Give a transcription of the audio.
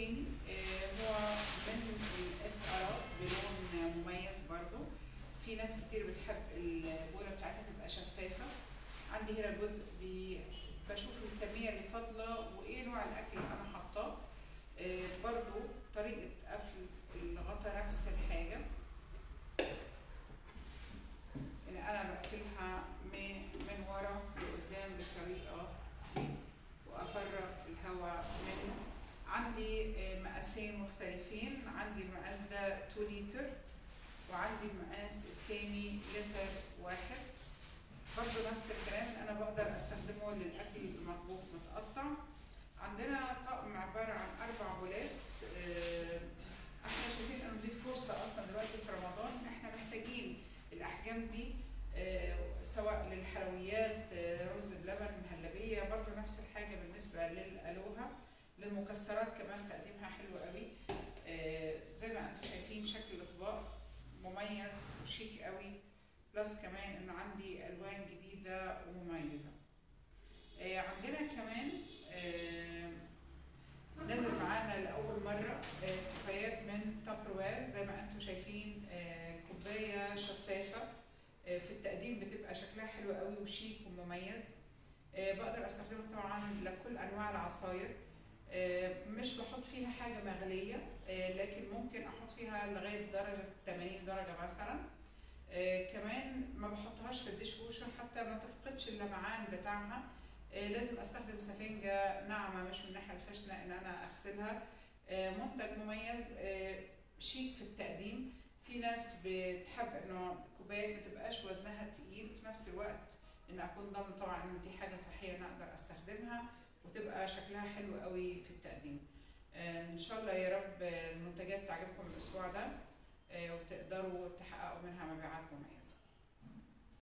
التاني آه، هو من الاف ارات بلون مميز برضو في ناس كتير بتحب البوله بتاعتها تبقى شفافه عندي هنا جزء بي- بشوف الكميه اللي فاضله وايه نوع الاكل اللي انا حاطاه آه، برضو طريقه قفل الغطا نفس الحاجه ان انا بقفلها من من ورا لقدام بالطريقه دي وافرغ الهواء منه عندي آه، مقاسين مختلفين عندي المقاس ده 2 لتر وعندي المقاس التاني لتر واحد برضه نفس الكلام انا بقدر استخدمه للاكل المطبوخ متقطع عندنا طقم عباره عن اربع بولات آه، احنا شايفين انه دي فرصه اصلا دلوقتي في رمضان احنا محتاجين الاحجام دي آه، سواء للحلويات آه، رز بلبن مهلبيه برضه نفس الحاجه بالنسبه للالوها للمكسرات كمان تقديمها حلو قوي آه، زي ما انتم شايفين شكل الاطباق مميز وشيك قوي بلس كمان انه عندي الوان جديده ومميزه آه، عندنا كمان آه، نزل معانا لاول مره آه، كوبايات من تابروير زي ما انتم شايفين آه، كوبايه شفافه آه، في التقديم بتبقى شكلها حلو قوي وشيك ومميز آه، بقدر استخدمها طبعا لكل انواع العصاير آه، مش بحط فيها حاجه مغليه آه، لكن ممكن احط فيها لغايه درجه 80 درجه مثلا آه، كمان ما بحطهاش في الديش ووشر حتى ما تفقدش اللمعان بتاعها آه، لازم استخدم سفنجه ناعمه مش من الناحيه الخشنه ان انا اغسلها آه، منتج مميز آه، شيك في التقديم في ناس بتحب انه الكوبايات ما تبقاش وزنها تقيل في نفس الوقت ان اكون ضامن طبعا ان دي حاجه صحيه انا اقدر استخدمها وتبقى شكلها حلو قوي في التقديم آه، ان شاء الله يا رب آه، المنتجات تعجبكم الاسبوع ده آه، وتقدروا تحققوا منها